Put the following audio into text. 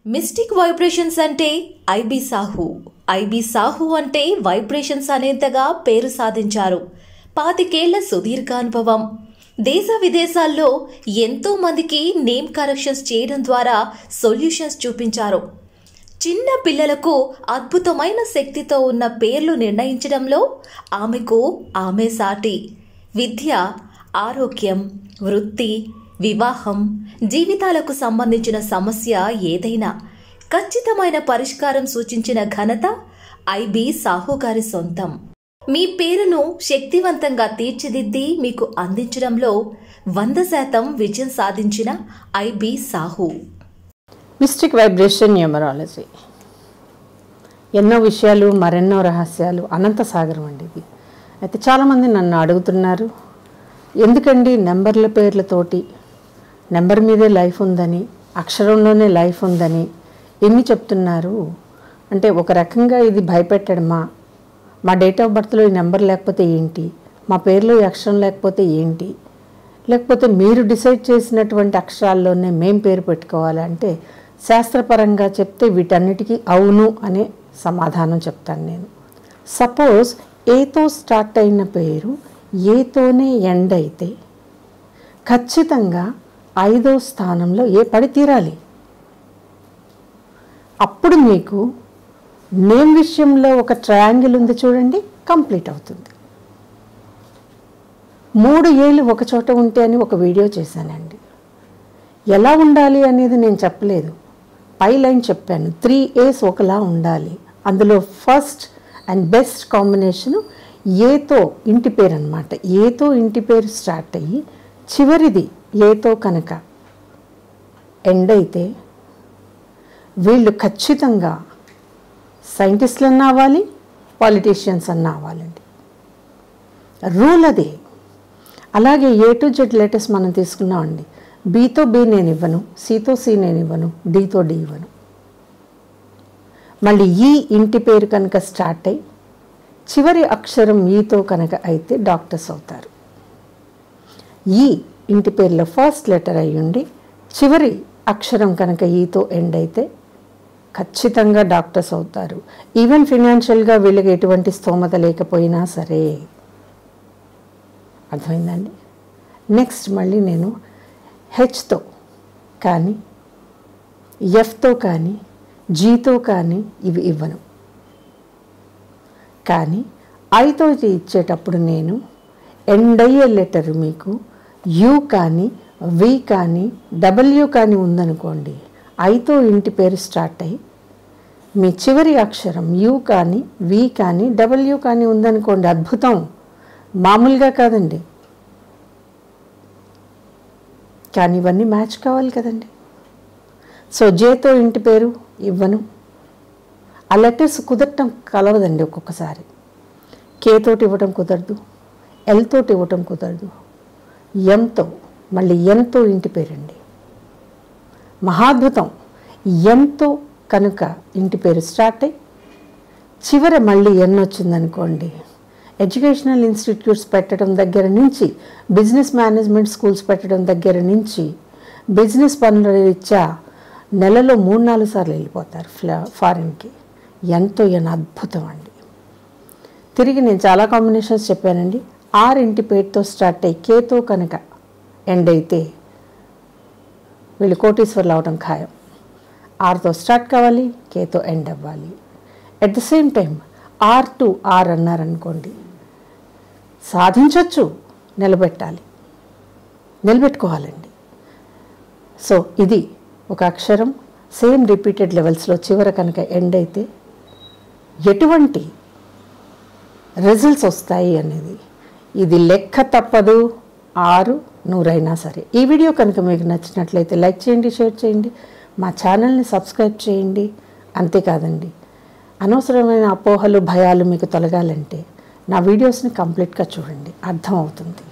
mystic vibrations అంటే IB Sahu IB Sahu అంటే vibrations అనేంతగా పేరు సాధించారు పాతికేళ్ల సుదీర్ఘ అనుభవం దేశ విదేశాల్లో ఎంతో మందికి నేమ్ కరెక్షన్స్ చేయడం ద్వారా సొల్యూషన్స్ చూపించారు చిన్న పిల్లలకు అద్భుతమైన శక్తితో ఉన్న పేర్లు నిర్ణయించడంలో ఆమెకు ఆమె సాటి విద్య ఆరోగ్యం వృత్తి వివాహం జీవితాలకు సంబంధించిన సమస్య ఏదైనా ఖచ్చితమైన పరిష్కారం సూచించిన ఘనత ఐబి సాహు గారి సొంతం మీ పేరును శక్తివంతంగా తీర్చిదిద్ది మీకు అందించడంలో వంద శాతం విజయం సాధించిన IB Sahu mystic vibration numerology ఎన్నో విషయాలు మరెన్నో రహస్యాలు అనంత సాగరం అండి ఇది అయితే చాలామంది నన్ను అడుగుతున్నారు ఎందుకండి నెంబర్ల పేర్లతోటి నెంబర్ మీదే లైఫ్ ఉందని అక్షరంలోనే లైఫ్ ఉందని ఎన్ని చెప్తున్నారు అంటే ఒక రకంగా ఇది భయపెట్టడమా మా డేట్ ఆఫ్ బర్త్లో ఈ నెంబర్ లేకపోతే ఏంటి మా పేరులో ఈ అక్షరం లేకపోతే ఏంటి లేకపోతే మీరు డిసైడ్ చేసినటువంటి అక్షరాల్లోనే మేం పేరు పెట్టుకోవాలి అంటే శాస్త్రపరంగా చెప్తే వీటన్నిటికీ అవును అనే సమాధానం చెప్తాను నేను సపోజ్ ఏతో స్టార్ట్ అయిన పేరు ఏతోనే ఎండ్ అయితే ఖచ్చితంగా ఐదో స్థానంలో ఏ పడి తీరాలి అప్పుడు మీకు నేమ్ విషయంలో ఒక ట్రయాంగిల్ ఉంది చూడండి కంప్లీట్ అవుతుంది మూడు ఏళ్ళు ఒక చోట ఉంటే అని ఒక వీడియో చేశానండి ఎలా ఉండాలి అనేది నేను చెప్పలేదు పై లైన్ చెప్పాను త్రీ ఏస్ ఒకలా ఉండాలి అందులో ఫస్ట్ అండ్ బెస్ట్ కాంబినేషను ఏతో ఇంటి పేరు అనమాట ఏతో ఇంటి పేరు స్టార్ట్ అయ్యి చివరిది ఏతో కనుక ఎండ్ అయితే వీళ్ళు ఖచ్చితంగా సైంటిస్టులు అన్న అవ్వాలి పాలిటీషియన్స్ అన్న అవ్వాలండి రూల్ అదే అలాగే ఏ టు జెడ్ లెటర్స్ మనం తీసుకున్నామండి బీతో బి నేను ఇవ్వను సితో సి నేను ఇవ్వను డితో డి ఇవ్వను మళ్ళీ ఈ ఇంటి పేరు కనుక స్టార్ట్ అయ్యి చివరి అక్షరం ఈతో కనుక అయితే డాక్టర్స్ అవుతారు ఈ ఇంటి పేరులో ఫస్ట్ లెటర్ అయ్యుండి చివరి అక్షరం కనుక ఈతో ఎండ్ అయితే ఖచ్చితంగా డాక్టర్స్ అవుతారు ఈవెన్ ఫినాన్షియల్గా వీళ్ళకి ఎటువంటి స్తోమత లేకపోయినా సరే అర్థమైందండి నెక్స్ట్ మళ్ళీ నేను హెచ్తో కానీ ఎఫ్తో కానీ జీతో కానీ ఇవి ఇవ్వను కానీ ఐతో ఇచ్చేటప్పుడు నేను ఎండ్ అయ్యే లెటర్ మీకు యు కానీ వి కానీ డబ్ల్యూ కానీ ఉందనుకోండి ఐతో ఇంటి పేరు స్టార్ట్ అయ్యి మీ చివరి అక్షరం యు కానీ వి కానీ డబ్ల్యూ కానీ ఉందనుకోండి అద్భుతం మామూలుగా కాదండి కానీ ఇవన్నీ మ్యాచ్ కావాలి కదండి సో జేతో ఇంటి పేరు ఇవ్వను ఆ లెటర్స్ కుదరటం కలవదండి ఒక్కొక్కసారి కే తోటి ఇవ్వటం కుదరదు ఎల్ తోటి ఇవ్వటం కుదరదు ఎంతో మళ్ళీ ఎంతో ఇంటి పేరండి మహాద్భుతం ఎంతో కనుక ఇంటి పేరు స్టార్ట్ అయ్యి చివర మళ్ళీ ఎన్ వచ్చిందనుకోండి ఎడ్యుకేషనల్ ఇన్స్టిట్యూట్స్ పెట్టడం దగ్గర నుంచి బిజినెస్ మేనేజ్మెంట్ స్కూల్స్ పెట్టడం దగ్గర నుంచి బిజినెస్ పనుల రీత్యా నెలలో మూడు నాలుగు సార్లు వెళ్ళిపోతారు ఫ్లా ఫారిన్కి ఎంతో ఎన్ అద్భుతం అండి తిరిగి నేను చాలా కాంబినేషన్స్ చెప్పానండి ఆర్ ఇంటి పేరుతో స్టార్ట్ అయ్యి కేతో కనుక ఎండ్ అయితే వీళ్ళు కోటీశ్వర్లు అవడం ఖాయం ఆర్తో స్టార్ట్ కావాలి కేతో ఎండ్ అవ్వాలి at the same time R to R అన్నారనుకోండి సాధించవచ్చు నిలబెట్టాలి నిలబెట్టుకోవాలండి సో ఇది ఒక అక్షరం సేమ్ రిపీటెడ్ లెవెల్స్లో చివర కనుక ఎండ్ అయితే ఎటువంటి రిజల్ట్స్ వస్తాయి అనేది ఇది లెక్క తప్పదు ఆరు నూరైనా సరే ఈ వీడియో కనుక మీకు నచ్చినట్లయితే లైక్ చేయండి షేర్ చేయండి మా ఛానల్ని సబ్స్క్రైబ్ చేయండి అంతేకాదండి అనవసరమైన అపోహలు భయాలు మీకు తొలగాలంటే నా వీడియోస్ని కంప్లీట్గా చూడండి అర్థమవుతుంది